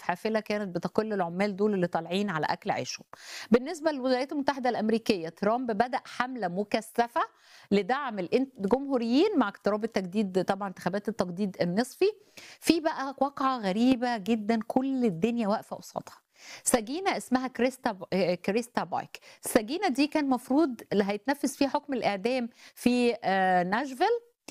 حافله كانت بتقل العمال دول اللي طالعين على اكل عيشهم. بالنسبه للولايات المتحده الامريكيه ترامب بدا حمله مكثفه لدعم الجمهوريين مع اقتراب التجديد طبعا انتخابات التجديد النصفي في بقى واقعه غريبه جدا كل الدنيا واقفه قصادها سجينه اسمها كريستا كريستا بايك السجينه دي كان مفروض اللي هيتنفذ فيها حكم الاعدام في ناشفيل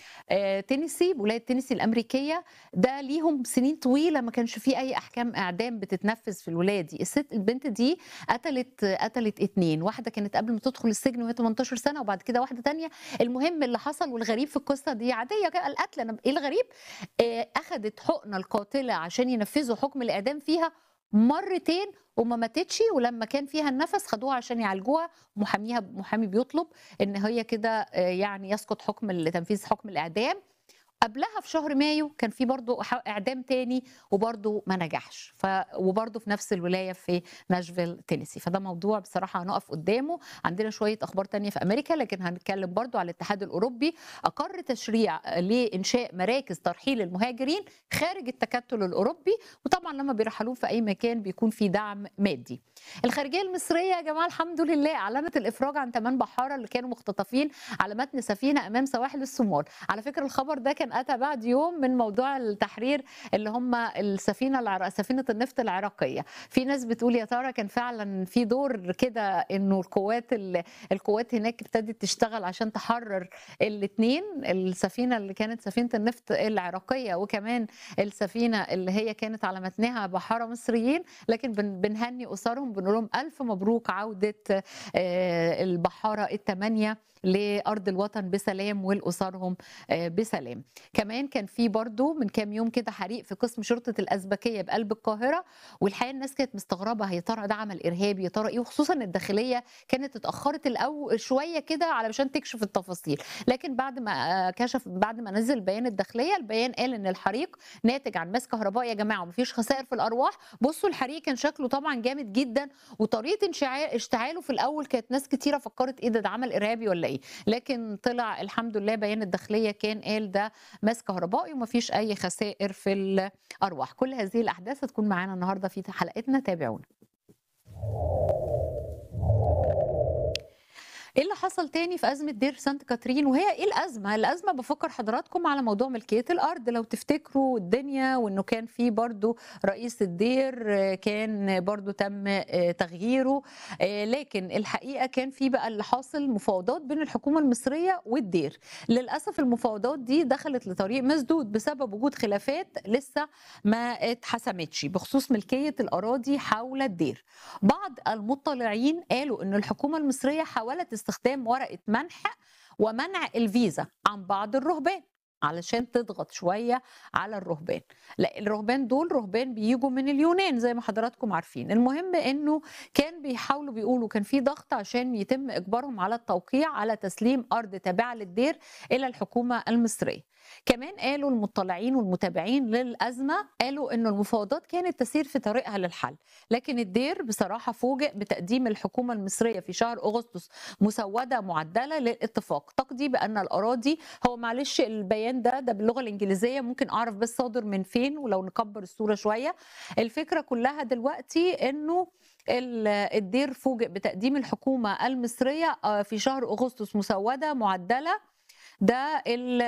تينيسي ولايه تينيسي الامريكيه ده ليهم سنين طويله ما كانش فيه اي احكام اعدام بتتنفذ في الولايه دي الست البنت دي قتلت قتلت اتنين واحده كانت قبل ما تدخل السجن وهي 18 سنه وبعد كده واحده تانية المهم اللي حصل والغريب في القصه دي عاديه القتل انا ايه الغريب اخذت حقنه القاتله عشان ينفذوا حكم الاعدام فيها مرتين وما ماتتش ولما كان فيها النفس خدوها عشان يعالجوها محاميها محامي بيطلب ان هي كده يعني يسقط حكم لتنفيذ حكم الاعدام قبلها في شهر مايو كان في برضه اعدام تاني وبرضه ما نجحش ف وبرضه في نفس الولايه في ناشفيل تينيسي فده موضوع بصراحه هنقف قدامه عندنا شويه اخبار تانية في امريكا لكن هنتكلم برضه على الاتحاد الاوروبي اقر تشريع لانشاء مراكز ترحيل المهاجرين خارج التكتل الاوروبي وطبعا لما بيرحلون في اي مكان بيكون في دعم مادي الخارجيه المصريه يا جماعه الحمد لله اعلنت الافراج عن ثمان بحاره اللي كانوا مختطفين على متن سفينه امام سواحل الصومال على فكره الخبر ده كان اتى بعد يوم من موضوع التحرير اللي هم السفينه العراق سفينه النفط العراقيه في ناس بتقول يا ترى كان فعلا في دور كده انه القوات القوات هناك ابتدت تشتغل عشان تحرر الاثنين السفينه اللي كانت سفينه النفط العراقيه وكمان السفينه اللي هي كانت على متنها بحاره مصريين لكن بنهني اسرهم بنقول لهم الف مبروك عوده البحاره الثمانيه لارض الوطن بسلام ولاسرهم بسلام كمان كان في برضو من كام يوم كده حريق في قسم شرطه الازبكيه بقلب القاهره والحقيقه الناس كانت مستغربه هي ترى ده عمل ارهابي يا ترى ايه وخصوصا الداخليه كانت اتاخرت الاول شويه كده علشان تكشف التفاصيل لكن بعد ما كشف بعد ما نزل بيان الداخليه البيان قال ان الحريق ناتج عن ماس كهربائي يا جماعه ومفيش خسائر في الارواح بصوا الحريق كان شكله طبعا جامد جدا وطريقه اشتعاله في الاول كانت ناس كتيره فكرت ايه ده ده عمل ارهابي ولا ايه لكن طلع الحمد لله بيان الداخليه كان قال ده ماس كهربائي ومفيش اي خسائر في الارواح كل هذه الاحداث هتكون معانا النهارده في حلقتنا تابعونا ايه اللي حصل تاني في ازمه دير سانت كاترين وهي ايه الازمه الازمه بفكر حضراتكم على موضوع ملكيه الارض لو تفتكروا الدنيا وانه كان في برضو رئيس الدير كان برضو تم تغييره لكن الحقيقه كان في بقى اللي حاصل مفاوضات بين الحكومه المصريه والدير للاسف المفاوضات دي دخلت لطريق مسدود بسبب وجود خلافات لسه ما اتحسمتش بخصوص ملكيه الاراضي حول الدير بعض المطلعين قالوا ان الحكومه المصريه حاولت استخدام ورقه منح ومنع الفيزا عن بعض الرهبان علشان تضغط شوية على الرهبان لا الرهبان دول رهبان بيجوا من اليونان زي ما حضراتكم عارفين المهم انه كان بيحاولوا بيقولوا كان في ضغط عشان يتم اجبارهم على التوقيع على تسليم ارض تابعة للدير الى الحكومة المصرية كمان قالوا المطلعين والمتابعين للأزمة قالوا أنه المفاوضات كانت تسير في طريقها للحل لكن الدير بصراحة فوجئ بتقديم الحكومة المصرية في شهر أغسطس مسودة معدلة للاتفاق تقضي بأن الأراضي هو معلش البيان ده ده باللغة الإنجليزية ممكن أعرف بس صادر من فين ولو نكبر الصورة شوية الفكرة كلها دلوقتي أنه الدير فوجئ بتقديم الحكومة المصرية في شهر أغسطس مسودة معدلة ده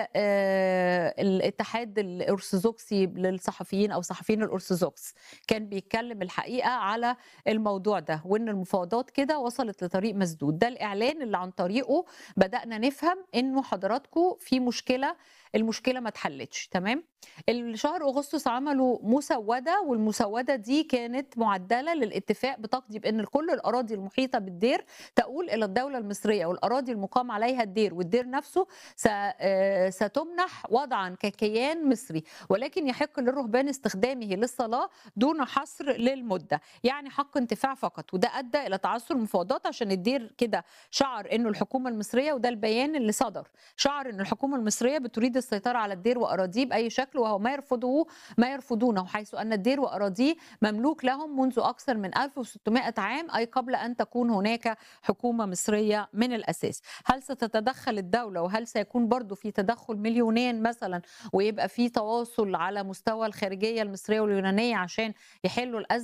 الاتحاد الارثوذكسي للصحفيين او صحفيين الارثوذكس كان بيتكلم الحقيقه على الموضوع ده وان المفاوضات كده وصلت لطريق مسدود ده الاعلان اللي عن طريقه بدانا نفهم انه حضراتكم في مشكله المشكله ما اتحلتش تمام الشهر اغسطس عملوا مسوده والمسوده دي كانت معدله للاتفاق بتقضي بان كل الاراضي المحيطه بالدير تؤول الى الدوله المصريه والاراضي المقام عليها الدير والدير نفسه ستمنح وضعا ككيان مصري ولكن يحق للرهبان استخدامه للصلاه دون حصر للمده يعني حق انتفاع فقط وده ادى الى تعثر المفاوضات عشان الدير كده شعر انه الحكومه المصريه وده البيان اللي صدر شعر ان الحكومه المصريه بتريد السيطره على الدير واراضيه باي شكل وهو ما يرفضه ما يرفضونه حيث ان الدير واراضيه مملوك لهم منذ اكثر من 1600 عام اي قبل ان تكون هناك حكومه مصريه من الاساس هل ستتدخل الدوله وهل سيكون يكون برضو في تدخل من اليونان مثلا ويبقى في تواصل على مستوى الخارجيه المصريه واليونانيه عشان يحلوا الازمه